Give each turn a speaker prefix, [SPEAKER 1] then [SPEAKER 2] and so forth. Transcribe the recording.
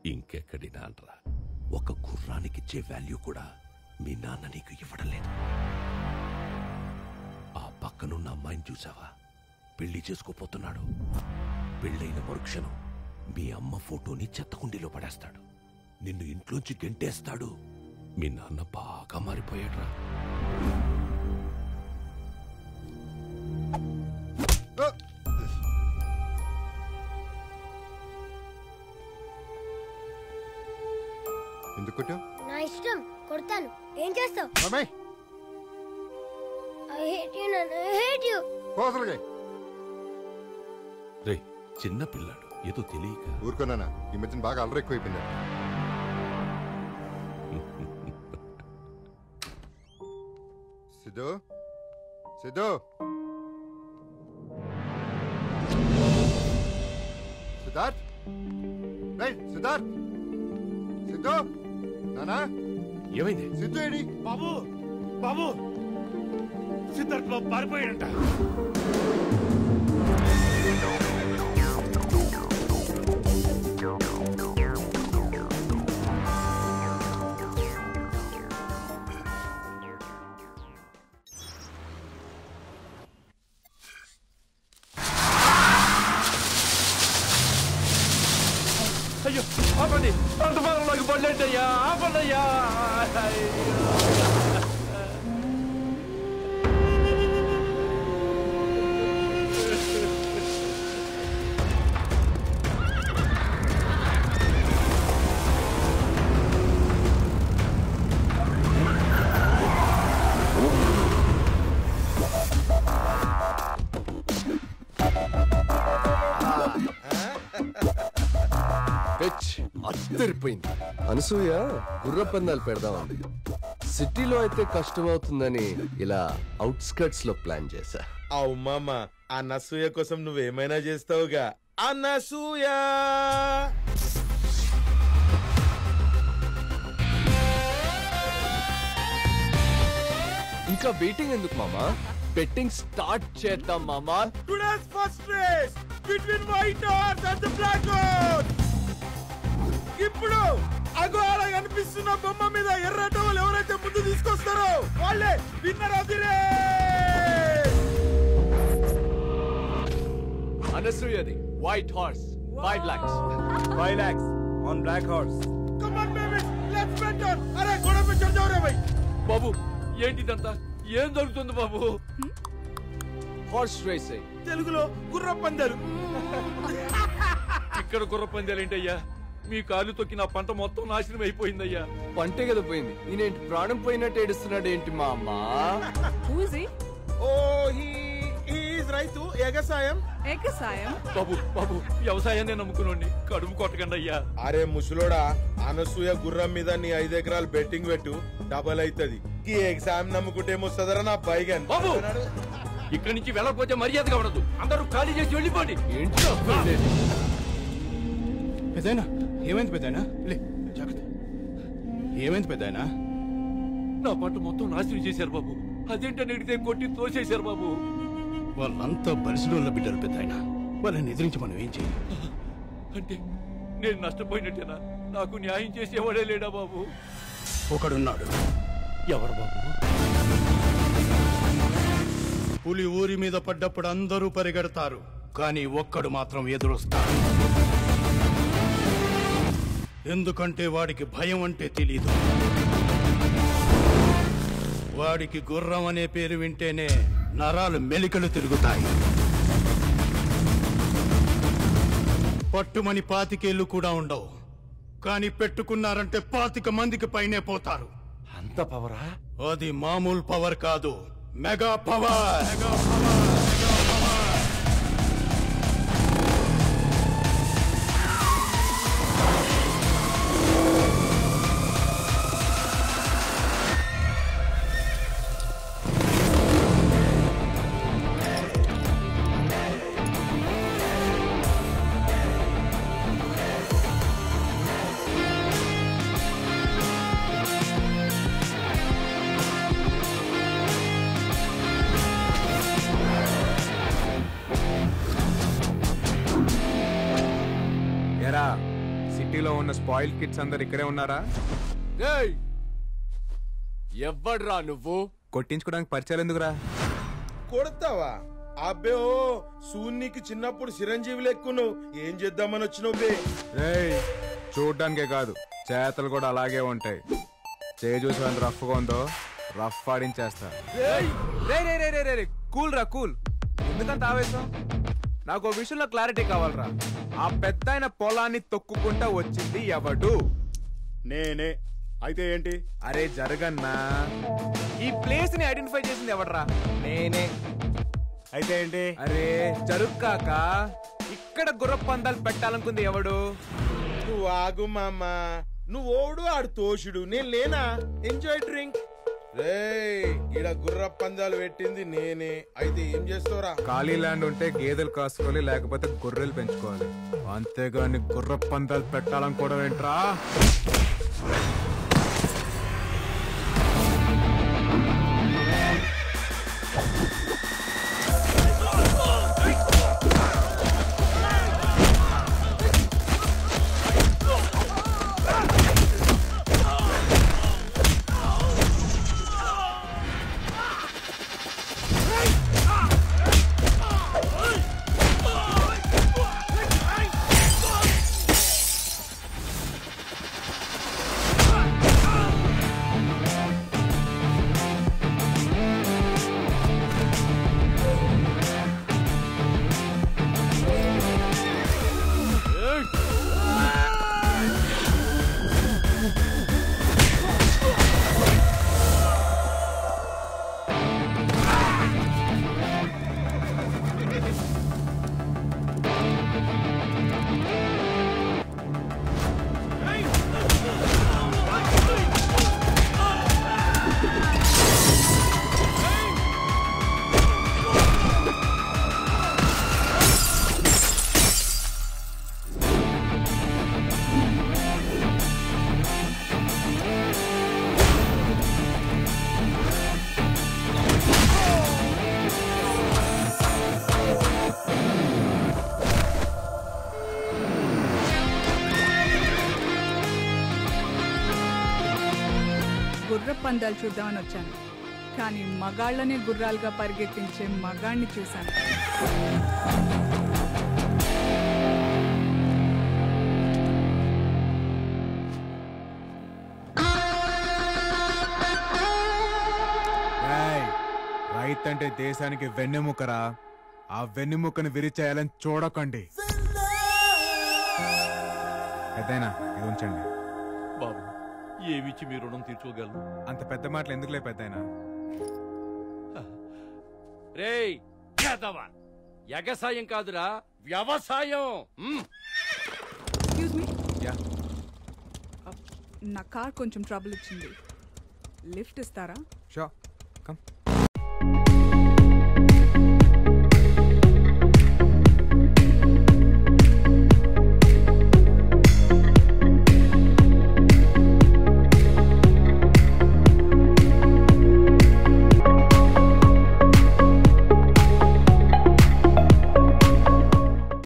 [SPEAKER 1] ఇంకెక్కడి నాన్నరా ఒక గుర్రానికిచ్చే వాల్యూ కూడా మీ నాన్న నీకు ఇవ్వడం లేదు ఆ పక్కనున్న అమ్మాయిని చూసావా పెళ్లి చేసుకోపోతున్నాడు పెళ్ళైన మరుక్షణం మీ అమ్మ ఫోటోని చెత్తకుండీలో పడేస్తాడు నిన్ను ఇంట్లోంచి గెంటేస్తాడు మీ నాన్న బాగా మారిపోయాడ్రా
[SPEAKER 2] ఎందుకు కొట్టావు
[SPEAKER 3] నా ఇష్టం కొడతాను ఏం చేస్తావు
[SPEAKER 2] అమ్మాయి
[SPEAKER 3] ఐ హేట్ యు నాన్న ఐ హేట్ యు
[SPEAKER 2] కోసలుగా
[SPEAKER 1] రే చిన్న పిల్లాడు ఏదో తెలియక
[SPEAKER 2] ఊరుకున్నానా ఈ మధ్యన బాగా అల్లరి ఎక్కువైపోయింది సిద్ధు సిద్ధు సిద్ధార్థ్ రేయ్ సిద్ధార్థ్ సిద్ధు నానా
[SPEAKER 1] ఏమైంది
[SPEAKER 2] సిద్ధు ఏడి
[SPEAKER 4] బాబు బాబు సిద్ధార్థ్ బాబు పారిపోయాడంట
[SPEAKER 1] అయ్యో ఆపండి అంత నాకు పడలేంటయ్యా ఆపండయ్యా
[SPEAKER 5] పిచ్ అద్దరిపోయింది అనసూయ గుర్ర పందాలు పెడదామంది సిటీలో అయితే కష్టం అవుతుందని ఇలా అవుట్స్కర్ట్స్ లో ప్లాన్ చేశా
[SPEAKER 6] అవు మామ అనసూయ కోసం నువ్వేమైనా చేస్తావుగా అనసూయ
[SPEAKER 5] ఇంకా వెయిటింగ్ ఎందుకు మామా బెట్టింగ్ స్టార్ట్ చేద్దాం మామా
[SPEAKER 6] today's first race between white horse and black horse ఇప్పుడు అగో అలా కనిపిస్తున్న బొమ్మ మీద ఎర్ర టవల్ ఎవరైతే ముందు తీసుకొస్తారో వాళ్ళే విన్నర్ ఆఫ్ ది రేస్
[SPEAKER 5] అనసూయది white horse five lakhs
[SPEAKER 6] five lakhs on black horse come on baby let's bet on అరే గొడవ పెట్టి రే భయ్
[SPEAKER 1] బాబు ఏంటిదంతా ఏం జరుగుతుంది బాబు
[SPEAKER 5] హార్స్ రేసింగ్
[SPEAKER 6] తెలుగులో గుర్ర పందాలు
[SPEAKER 1] ఇక్కడ గుర్ర పందాలేంటయ్యా మీ కాలు తొక్కి నా పంట మొత్తం నాశనం అయిపోయిందయ్యా
[SPEAKER 5] పంటే కదా పోయింది ఈయనేంటి ప్రాణం పోయినట్టు ఏడుస్తున్నాడు ఏంటి మా అమ్మ
[SPEAKER 7] Who is he?
[SPEAKER 6] Oh he is రైతు ఎగసాయం
[SPEAKER 7] Ekasayam.
[SPEAKER 1] బాబు బాబు వ్యవసాయాన్ని నమ్ముకునండి కడుపు కొట్టకండి అయ్యా
[SPEAKER 6] అరే ముసలోడా అనసూయ గుర్రం మీద నీ ఐదు ఎకరాలు బెట్టింగ్ పెట్టు డబల్ అవుతుంది ఈ ఎగ్జామ్ నమ్ముకుంటే ఏమొస్తుందరా నా బైగన్
[SPEAKER 1] బాబు ఇక్కడి నుంచి వెళ్ళకపోతే మర్యాదగా ఉండదు అందరూ ఖాళీ చేసి వెళ్ళిపోండి
[SPEAKER 5] ఏంటి వెళ్ళేది?
[SPEAKER 4] పెద్దయినా ఏమైంది పెద్దయినా లే జాగ్రత్త ఏమైంది పెద్దయినా
[SPEAKER 1] నా పంట మొత్తం నాశనం చేశారు బాబు అదేంటని అడిగితే కొట్టి తోసేశారు బాబు
[SPEAKER 4] వాళ్ళంతా బలిసిడోళ్ళ బిడ్డలు పెద్దయినా వాళ్ళని ఎదిరించి మనం ఏం చేయాలి
[SPEAKER 1] అంటే నేను నష్టపోయినట్టేనా నాకు న్యాయం చేసేవాడే లేడా బాబు
[SPEAKER 4] ఒకడున్నాడు
[SPEAKER 1] ఎవరు బాబు
[SPEAKER 4] పులి ఊరి మీద పడ్డప్పుడు అందరూ పరిగెడతారు కానీ ఒక్కడు మాత్రం ఎదురొస్తాడు ఎందుకంటే వాడికి భయం అంటే తెలీదు వాడికి గుర్రం అనే పేరు వింటేనే నరాలు మెలికలు తిరుగుతాయి పట్టుమని పాతికేళ్లు కూడా ఉండవు కానీ పెట్టుకున్నారంటే పాతిక మందికి పైనే పోతారు
[SPEAKER 1] అంత పవరా
[SPEAKER 4] అది మామూలు పవర్ కాదు మెగా పవర్
[SPEAKER 8] సిటీలో ఉన్న స్పాయిల్ కిడ్స్ అందరు ఇక్కడే ఉన్నారా
[SPEAKER 5] రేయ్ ఎవ్వడ్రా నువ్వు
[SPEAKER 8] కొట్టించుకోవడానికి పరిచయాలు ఎందుకురా
[SPEAKER 6] కొడతావా అబ్బే ఓ సూన్నికి చిన్నప్పుడు చిరంజీవి లెక్కును ఏం చేద్దామని వచ్చినావు బే
[SPEAKER 8] రేయ్ చూడ్డానికే కాదు చేతలు కూడా అలాగే ఉంటాయి చేయి చూసి ఎంత రఫ్గా ఉందో రఫ్ ఆడించేస్తా రేయ్ రే రే రే రే రే కూల్ రా కూల్ ఎందుకంత ఆవేశం నాకు ఓ విషయంలో క్లారిటీ కావాలరా ఆ పెద్ద పొలాన్ని తొక్కుకుంటా వచ్చింది ఎవడు
[SPEAKER 6] నేనే అయితే ఏంటి
[SPEAKER 8] అరే జరగన్నా ఈ ప్లేస్ ని ఐడెంటిఫై చేసింది ఎవడరా నేనే
[SPEAKER 6] అయితే ఏంటి
[SPEAKER 8] అరే జరుక్కాక ఇక్కడ గుర్ర పందాలు పెట్టాలనుకుంది ఎవడు
[SPEAKER 6] నువ్వు ఆగు మామ నువ్వు ఓడు ఆడు తోషుడు నేను లేనా ఎంజాయ్ డ్రింక్ రే ఈడ గుర్ర పందాలు పెట్టింది నేనే అయితే ఏం చేస్తావురా
[SPEAKER 8] ఖాళీ ల్యాండ్ ఉంటే గేదెలు కాసుకోవాలి లేకపోతే గొర్రెలు పెంచుకోవాలి అంతేగాని గుర్ర పందాలు పెట్టాలనుకోవడం ఏంట్రా
[SPEAKER 7] గుర్ర పందాలు చూద్దామని వచ్చాను కానీ మగాళ్ళనే గుర్రాలుగా పరిగెత్తించే మగాణ్ణి చూశాను
[SPEAKER 8] ఏయ్, రైతు అంటే దేశానికి వెన్నెముకరా ఆ వెన్నెముకను విరిచేయాలని చూడకండి పెద్దయినా ఇది ఉంచండి
[SPEAKER 1] బాబు ఏమిచ్చి మీ రుణం తీర్చుకోగలను
[SPEAKER 8] అంత పెద్ద మాటలు ఎందుకులే పెద్దయినా
[SPEAKER 9] రేయ్ యాదవ ఎగసాయం కాదురా వ్యవసాయం మ్.
[SPEAKER 7] ఎక్స్క్యూజ్ మీ
[SPEAKER 8] యా
[SPEAKER 7] నా కార్ కొంచెం ట్రబుల్ ఇచ్చింది లిఫ్ట్ ఇస్తారా
[SPEAKER 8] షో కమ్